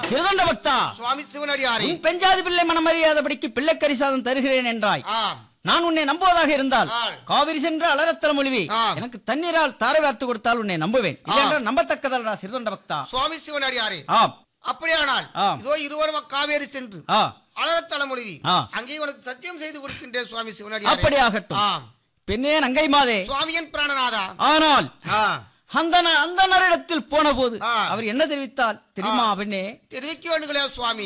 சிறுதொண்ட பக்தா சுவாமி சிவனடியாரே உன் பெஞ்சாதி பிள்ளை மனமறியாதபடிக்கு பிள்ளைக்கரி சாதம் தருகிறேன் என்றாய் ஆம் நான் உன்னை நம்புவதாக இருந்தால் ஆ. காவிரி சென்று அலரத்தல மொழிவி ஆ. எனக்கு தண்ணீரால் தாரை வார்த்து கொடுத்தால் உன்னை நம்புவேன் இல்லையென்றால் நம்பத்தக்கதல்டா சிறுதொண்ட பக்தா சுவாமி சிவனடியாரே ஆம் அப்படியானால் ஆம். இதோ இருவரும் காவேரி சென்று ஆ அலரத்தலமொழி ஆ. அங்கே உனக்கு சத்தியம் செய்து கொடுக்கின்றேன் சுவாமி சிவனடியாரே அப்படி ஆகட்டும் ஆம் பெண்ணே நங்கை மாதே சுவாமியன் பிராணநாதா ஆனால் ஆ. அந்த ந- அந்த நரிடத்தில் போன போது ஆ. அவர் என்ன தெரிவித்தால் தெரியுமா பெண்ணே தெரிவிக்க வேண்டுகளே சுவாமி